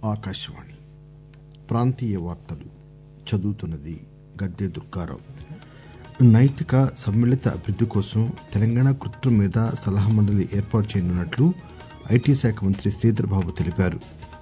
ఆకాశవాణి ప్రాంతీయ వార్తలు చదువుతున్నది గద్దె దుర్గారావు నైతిక సమ్మిళిత అభివృద్ది కోసం తెలంగాణ కృత్రిమ మీద సలహా మండలి ఏర్పాటు చేయనున్నట్లు ఐటీ శాఖ మంత్రి శ్రీధర్ బాబు తెలిపారు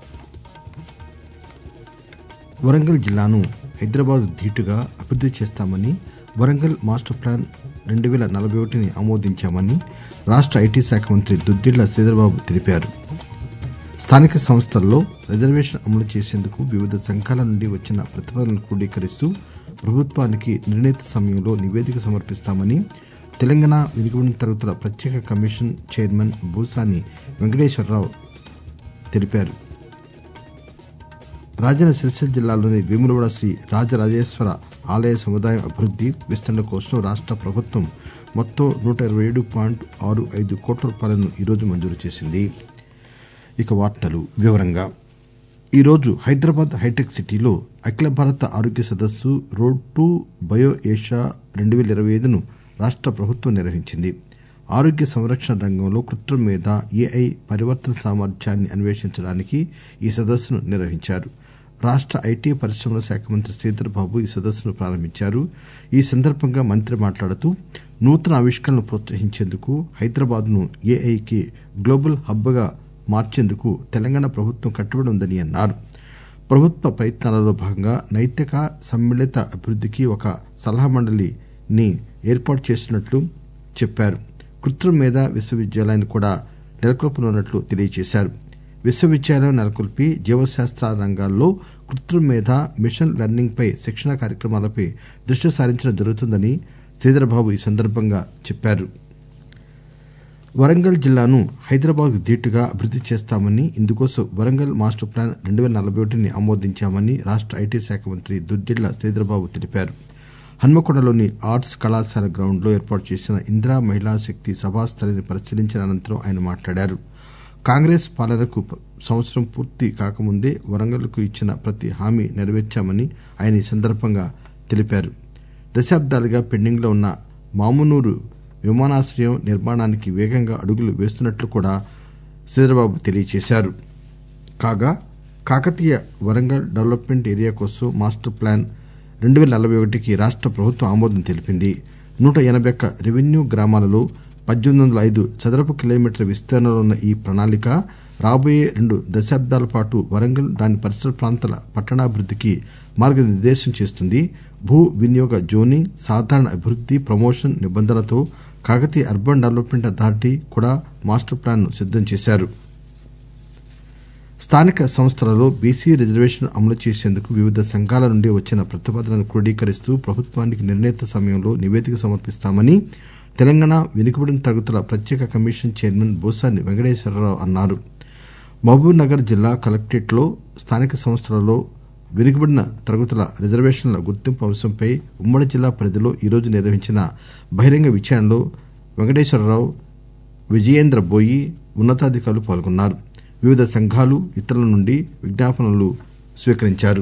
వరంగల్ జిల్లాను హైదరాబాద్ ధీటుగా అభివృద్ది చేస్తామని వరంగల్ మాస్టర్ ప్లాన్ రెండు వేల నలభై ఒకటిని ఆమోదించామని రాష్ట ఐటీ శాఖ మంత్రి దుద్దిళ్ల శ్రీధర్బాబు తెలిపారు స్థానిక సంస్థల్లో రిజర్వేషన్ అమలు చేసేందుకు వివిధ సంఘాల నుండి వచ్చిన ప్రతిపాదనలు క్రోడీకరిస్తూ ప్రభుత్వానికి నిర్ణీత సమయంలో నివేదిక సమర్పిస్తామని తెలంగాణ వెనుకబడిన తరగతుల ప్రత్యేక కమిషన్ చైర్మన్ భూసాని వెంకటేశ్వరరావు తెలిపారు రాజన్న సిరిసిల్ల జిల్లాలోని వేములవాడ శ్రీ రాజరాజేశ్వర ఆలయ సముదాయం అభివృద్ది విస్తరణ కోసం రాష్ట ప్రభుత్వం మొత్తం నూట ఇరవై ఏడు పాయింట్ ఆరు ఐదు కోట్ల రూపాయలను ఈరోజు మంజూరు చేసింది ఇక వార్తలు వివరంగా ఈరోజు హైదరాబాద్ హైటెక్ సిటీలో అఖిల భారత ఆరోగ్య సదస్సు రోడ్ టు బయో ఏషియా రెండు వేల ఇరవై ఐదును రాష్ట ప్రభుత్వం నిర్వహించింది ఆరోగ్య సంరక్షణ రంగంలో కృత్రిమ మీద ఏఐ పరివర్తన సామర్థ్యాన్ని అన్వేషించడానికి ఈ సదస్సును నిర్వహించారు రాష్ట ఐటీ పరిశ్రమల శాఖ మంత్రి శ్రీధర్ బాబు ఈ సదస్సును ప్రారంభించారు ఈ సందర్భంగా మంత్రి మాట్లాడుతూ నూతన ఆవిష్కరణలు ప్రోత్సహించేందుకు హైదరాబాద్ ను ఏఐకి గ్లోబల్ హబ్ గా మార్చేందుకు తెలంగాణ ప్రభుత్వం కట్టుబడి ఉందని అన్నారు ప్రభుత్వ ప్రయత్నాలలో భాగంగా నైతిక సమ్మిళిత అభివృద్దికి ఒక సలహా మండలిని ఏర్పాటు చేస్తున్నట్లు చెప్పారు కృత్రిమ మేధ విశ్వవిద్యాలయాన్ని కూడా నెలకొల్పనున్నట్లు తెలియజేశారు విశ్వవిద్యాలయం నెలకొల్పి జీవశాస్త్ర రంగాల్లో కృత్రిమ మేధ మిషన్ లెర్నింగ్ పై శిక్షణా కార్యక్రమాలపై దృష్టి సారించడం జరుగుతుందని శ్రీధరబాబు ఈ సందర్భంగా చెప్పారు వరంగల్ జిల్లాను హైదరాబాద్ ధీటుగా అభివృద్ది చేస్తామని ఇందుకోసం వరంగల్ మాస్టర్ ప్లాన్ రెండు వేల నలభై ఒకటిని ఆమోదించామని రాష్ట ఐటీ శాఖ మంత్రి దుద్దిళ్ల శ్రీధరబాబు తెలిపారు హన్మకొండలోని ఆర్ట్స్ కళాశాల గ్రౌండ్ లో ఏర్పాటు చేసిన ఇందిరా మహిళా శక్తి సభాస్థలిని పరిశీలించిన అనంతరం ఆయన మాట్లాడారు కాంగ్రెస్ పాలనకు సంవత్సరం పూర్తి కాకముందే వరంగల్ కు ఇచ్చిన ప్రతి హామీ నెరవేర్చామని ఆయన ఈ సందర్భంగా తెలిపారు దశాబ్దాలుగా పెండింగ్ లో ఉన్న మామునూరు విమానాశ్రయం నిర్మాణానికి వేగంగా అడుగులు వేస్తున్నట్లు కూడా శ్రీధరబాబు తెలియజేశారు కాగా కాకతీయ వరంగల్ డెవలప్మెంట్ ఏరియా కోసం మాస్టర్ ప్లాన్ రెండు వేల నలభై ఒకటికి రాష్ట ప్రభుత్వం ఆమోదం తెలిపింది నూట ఎనబై ఒక్క రెవెన్యూ గ్రామాలలో పద్దెనిమిది వందల ఐదు చదరపు కిలోమీటర్ల విస్తీర్ణంలో ఉన్న ఈ ప్రణాళిక రాబోయే రెండు దశాబ్దాల పాటు వరంగల్ దాని పరిసర ప్రాంతాల పట్టణాభివృద్దికి మార్గనిర్దేశం చేస్తుంది భూ వినియోగ జోనింగ్ సాధారణ అభివృద్ది ప్రమోషన్ నిబంధనలతో కాకతీయ అర్బన్ డెవలప్మెంట్ అథారిటీ కూడా మాస్టర్ ప్లాన్ ను సిద్దం చేశారు స్థానిక సంస్థలలో బీసీ రిజర్వేషన్ అమలు చేసేందుకు వివిధ సంఘాల నుండి వచ్చిన ప్రతిపాదనలను క్రోడీకరిస్తూ ప్రభుత్వానికి నిర్ణీత సమయంలో నివేదిక సమర్పిస్తామని తెలంగాణ వెనుకబడిన తరగతుల ప్రత్యేక కమిషన్ చైర్మన్ బోసాని వెంకటేశ్వరరావు అన్నారు మహబూబ్ నగర్ జిల్లా కలెక్టరేట్ లో స్థానిక సంస్థలలో వెనుకబడిన తరగతుల రిజర్వేషన్ల గుర్తింపు అంశంపై ఉమ్మడి జిల్లా పరిధిలో ఈరోజు నిర్వహించిన బహిరంగ విచారణలో వెంకటేశ్వరరావు విజయేంద్ర బోయి ఉన్నతాధికారులు పాల్గొన్నారు వివిధ సంఘాలు ఇతరుల నుండి విజ్ఞాపనలు స్వీకరించారు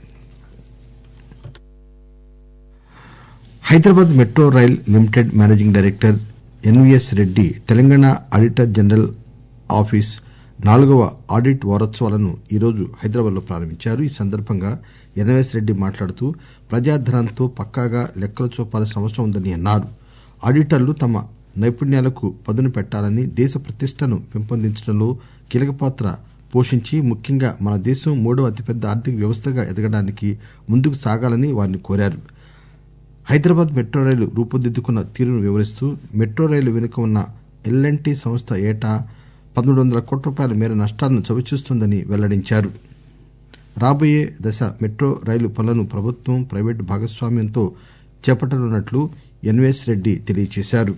Hyderabad metro rail limited managing director NVS Reddy Telangana auditor general office నాలుగవ ఆడిట్ వారోత్సవాలను ఈరోజు హైదరాబాద్ లో ప్రారంభించారు ఈ సందర్భంగా ఎన్వీఎస్ రెడ్డి మాట్లాడుతూ ప్రజాధనంతో పక్కాగా లెక్కలు చూపాల్సిన అవసరం ఉందని అన్నారు ఆడిటర్లు తమ నైపుణ్యాలకు పదును పెట్టాలని దేశ ప్రతిష్టను పెంపొందించడంలో కీలక పాత్ర పోషించి ముఖ్యంగా మన దేశం మూడవ అతిపెద్ద ఆర్థిక వ్యవస్థగా ఎదగడానికి ముందుకు సాగాలని వారిని కోరారు హైదరాబాద్ మెట్రో రైలు రూపుదిద్దుకున్న తీరును వివరిస్తూ మెట్రో రైలు వెనుక ఉన్న ఎల్ఎన్టీ సంస్థ ఏటా పదమూడు వందల కోట్ల రూపాయల మేర నష్టాలను చవిచూస్తోందని వెల్లడించారు రాబోయే దశ మెట్రో రైలు పనులను ప్రభుత్వం ప్రైవేటు భాగస్వామ్యంతో చేపట్టనున్నట్లు ఎన్వీఎస్ రెడ్డి తెలియజేశారు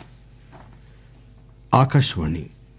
ఆకాశవాణి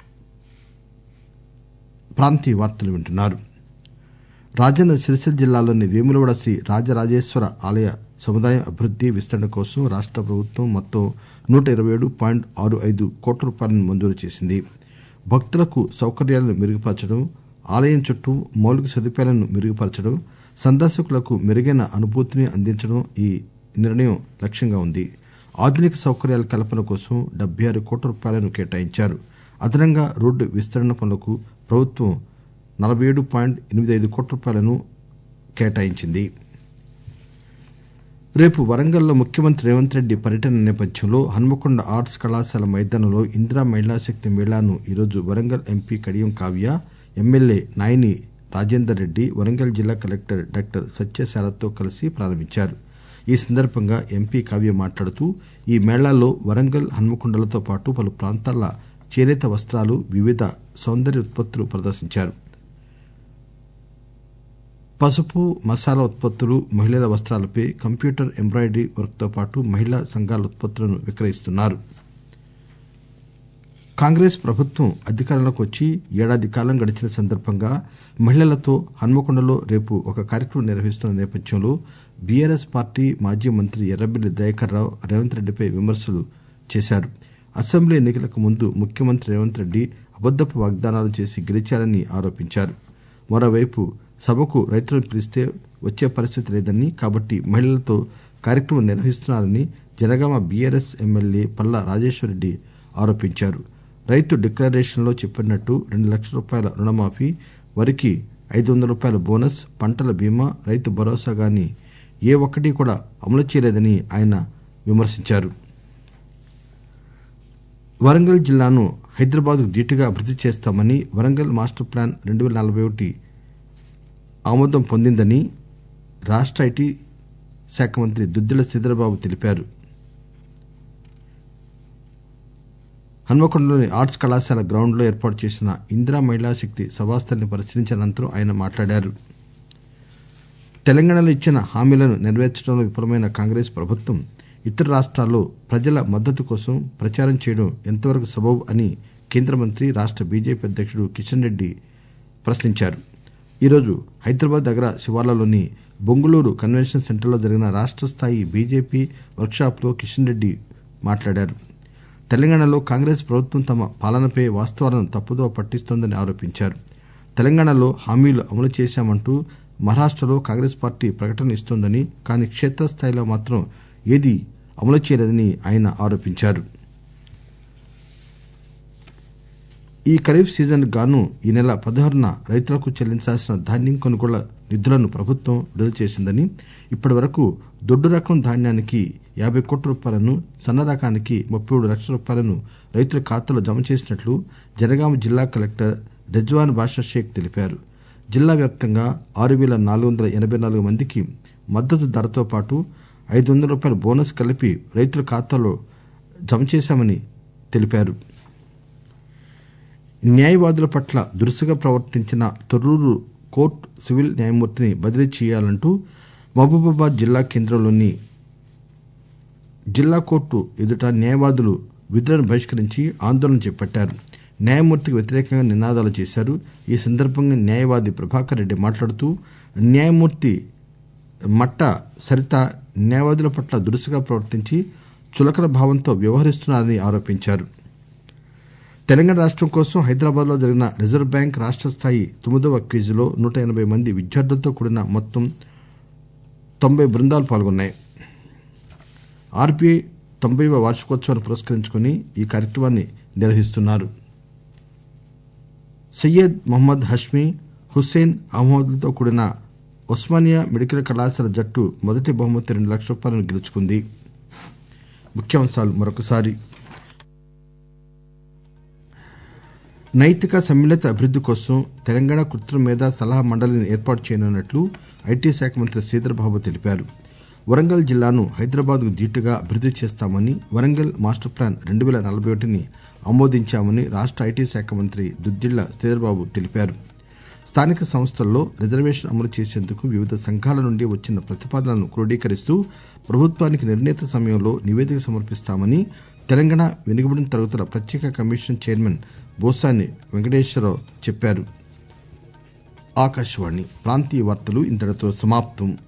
ప్రాంతీయ వార్తలు వింటున్నారు రాజన్న సిరిసిల్ల జిల్లాలోని వేములవాడ శ్రీ రాజరాజేశ్వర ఆలయ సముదాయం అభివృద్ది విస్తరణ కోసం రాష్ట ప్రభుత్వం మొత్తం నూట ఇరవై ఏడు పాయింట్ ఆరు ఐదు కోట్ల రూపాయలను మంజూరు చేసింది భక్తులకు సౌకర్యాలను మెరుగుపరచడం ఆలయం చుట్టూ మౌలిక సదుపాయాలను మెరుగుపరచడం సందర్శకులకు మెరుగైన అనుభూతిని అందించడం ఈ నిర్ణయం లక్ష్యంగా ఉంది ఆధునిక సౌకర్యాల కల్పన కోసం డెబ్బై ఆరు కోట్ల రూపాయలను కేటాయించారు అదనంగా రోడ్డు విస్తరణ పనులకు ప్రభుత్వం నలభై ఏడు పాయింట్ ఎనిమిది ఐదు కోట్ల రూపాయలను కేటాయించింది రేపు వరంగల్లో ముఖ్యమంత్రి రేవంత్ రెడ్డి పర్యటన నేపథ్యంలో హన్మకొండ ఆర్ట్స్ కళాశాల మైదానంలో ఇందిరా మహిళా శక్తి మేళాను ఈరోజు వరంగల్ ఎంపీ కడియం కావ్య ఎమ్మెల్యే నాయని రాజేందర్ రెడ్డి వరంగల్ జిల్లా కలెక్టర్ డాక్టర్ సత్యశారథ్తో కలిసి ప్రారంభించారు ఈ సందర్భంగా ఎంపీ కావ్య మాట్లాడుతూ ఈ మేళాలో వరంగల్ హన్మకొండలతో పాటు పలు ప్రాంతాల చేనేత వస్త్రాలు వివిధ సౌందర్య ఉత్పత్తులు ప్రదర్శించారు పసుపు మసాలా ఉత్పత్తులు మహిళల వస్త్రాలపై కంప్యూటర్ ఎంబ్రాయిడరీ వర్క్తో పాటు మహిళా సంఘాల ఉత్పత్తులను విక్రయిస్తున్నారు కాంగ్రెస్ ప్రభుత్వం అధికారంలోకి వచ్చి ఏడాది కాలం గడిచిన సందర్భంగా మహిళలతో హన్మకొండలో రేపు ఒక కార్యక్రమం నిర్వహిస్తున్న నేపథ్యంలో బీఆర్ఎస్ పార్టీ మాజీ మంత్రి ఎర్రబెల్లి దయాకర్ రావు రేవంత్ రెడ్డిపై విమర్శలు చేశారు అసెంబ్లీ ఎన్నికలకు ముందు ముఖ్యమంత్రి రేవంత్ రెడ్డి అబద్దపు వాగ్దానాలు చేసి గెలిచారని ఆరోపించారు మరోవైపు సభకు రైతులను పిలిస్తే వచ్చే పరిస్థితి లేదని కాబట్టి మహిళలతో కార్యక్రమం నిర్వహిస్తున్నారని జనగామ బీఆర్ఎస్ ఎమ్మెల్యే పల్లా రాజేశ్వరరెడ్డి ఆరోపించారు రైతు డిక్లరేషన్లో చెప్పినట్టు రెండు లక్షల రూపాయల రుణమాఫీ వరికి ఐదు వందల రూపాయల బోనస్ పంటల బీమా రైతు భరోసా గాని ఏ ఒక్కటి కూడా అమలు చేయలేదని ఆయన విమర్శించారు వరంగల్ జిల్లాను హైదరాబాద్ కు ధీటుగా అభివృద్ది చేస్తామని వరంగల్ మాస్టర్ ప్లాన్ రెండు పేల నలభై ఒకటి ఆమోదం పొందిందని రాష్ట ఐటీ శాఖ మంత్రి దుద్దిల శ్రీధరబాబు తెలిపారు హన్మకొండలోని ఆర్ట్స్ కళాశాల గ్రౌండ్ లో ఏర్పాటు చేసిన ఇందిరా మహిళా శక్తి సభాస్థలిని పరిశీలించిన అనంతరం ఆయన మాట్లాడారు తెలంగాణలో ఇచ్చిన హామీలను నెరవేర్చడంలో విఫలమైన కాంగ్రెస్ ప్రభుత్వం ఇతర రాష్ట్రాల్లో ప్రజల మద్దతు కోసం ప్రచారం చేయడం ఎంతవరకు సబబు అని కేంద్ర మంత్రి రాష్ట బీజేపీ అధ్యక్షుడు కిషన్ రెడ్డి ప్రశ్నించారు ఈరోజు హైదరాబాద్ నగర శివార్లలోని బొంగుళూరు కన్వెన్షన్ సెంటర్లో జరిగిన రాష్ట స్థాయి బీజేపీ వర్క్షాప్లో కిషన్ రెడ్డి మాట్లాడారు తెలంగాణలో కాంగ్రెస్ ప్రభుత్వం తమ పాలనపై వాస్తవాలను తప్పుదోవ పట్టిస్తోందని ఆరోపించారు తెలంగాణలో హామీలు అమలు చేశామంటూ మహారాష్టలో కాంగ్రెస్ పార్టీ ప్రకటన ఇస్తోందని కానీ క్షేత్రస్థాయిలో మాత్రం ఏదీ అమలు చేయలేదని ఆయన ఆరోపించారు ఈ ఖరీఫ్ సీజన్ గాను ఈ నెల పదహారున రైతులకు చెల్లించాల్సిన ధాన్యం కొనుగోళ్ల నిధులను ప్రభుత్వం విడుదల చేసిందని ఇప్పటి వరకు దొడ్డు రకం ధాన్యానికి యాబై కోట్ల రూపాయలను సన్న రకానికి ముప్పై మూడు లక్షల రూపాయలను రైతుల ఖాతాలో జమ చేసినట్లు జనగామ జిల్లా కలెక్టర్ రెజ్వాన్ బాషా షేక్ తెలిపారు జిల్లా వ్యాప్తంగా ఆరు పేల నాలుగు వందల ఎనబై నాలుగు మందికి మద్దతు ధరతో పాటు ఐదు వందల రూపాయల బోనస్ కలిపి రైతుల ఖాతాలో జమ చేశామని తెలిపారు న్యాయవాదుల పట్ల దురుసుగా ప్రవర్తించిన తొర్రూరు కోర్టు సివిల్ న్యాయమూర్తిని బదిలీ చేయాలంటూ మహబూబాబాద్ జిల్లా కేంద్రంలోని జిల్లా కోర్టు ఎదుట న్యాయవాదులు విధులను బహిష్కరించి ఆందోళన చేపట్టారు న్యాయమూర్తికి వ్యతిరేకంగా నినాదాలు చేశారు ఈ సందర్భంగా న్యాయవాది ప్రభాకర్ రెడ్డి మాట్లాడుతూ న్యాయమూర్తి మట్ట సరిత న్యాయవాదుల పట్ల దురుసుగా ప్రవర్తించి చులకన భావంతో వ్యవహరిస్తున్నారని ఆరోపించారు తెలంగాణ రాష్టం కోసం హైదరాబాద్ లో జరిగిన రిజర్వ్ బ్యాంక్ రాష్ట స్థాయి తొమ్మిదవ క్విజ్లో నూట ఎనబై మంది విద్యార్థులతో కూడిన మొత్తం తొంభై బృందాలు పాల్గొన్నాయి ఆర్బీఐ తొంభైవ వార్షికోత్సవాన్ని పురస్కరించుకుని ఈ కార్యక్రమాన్ని నిర్వహిస్తున్నారు సయ్యద్ మొహమ్మద్ హష్మీ హుస్సేన్ అహ్మద్లతో కూడిన ఉస్మానియా మెడికల్ కళాశాల జట్టు మొదటి బహుమతి రెండు లక్షల రూపాయలను గెలుచుకుంది ముఖ్యాంశాలు మరొకసారి నైతిక సమ్మిళిత అభివృద్ది కోసం తెలంగాణ కృత్రిమ మేధా సలహా మండలిని ఏర్పాటు చేయనున్నట్లు ఐటీ శాఖ మంత్రి శ్రీధర్బాబు తెలిపారు వరంగల్ జిల్లాను హైదరాబాద్ కు ధీటుగా అభివృద్ది చేస్తామని వరంగల్ మాస్టర్ ప్లాన్ రెండు పేల నలభై ఒకటిని ఆమోదించామని రాష్ట ఐటీ శాఖ మంత్రి దుద్దిళ్ల శ్రీధర్బాబు తెలిపారు స్థానిక సంస్థల్లో రిజర్వేషన్ అమలు చేసేందుకు వివిధ సంఘాల నుండి వచ్చిన ప్రతిపాదనలను క్రోడీకరిస్తూ ప్రభుత్వానికి నిర్ణీత సమయంలో నివేదిక సమర్పిస్తామని తెలంగాణ వెనుకబడిన తరగతుల ప్రత్యేక కమిషన్ చైర్మన్ బోసాని వెంకటేశ్వరరావు చెప్పారు ఆకాశవాణి ప్రాంతీయ వార్తలు ఇంతటితో సమాప్తం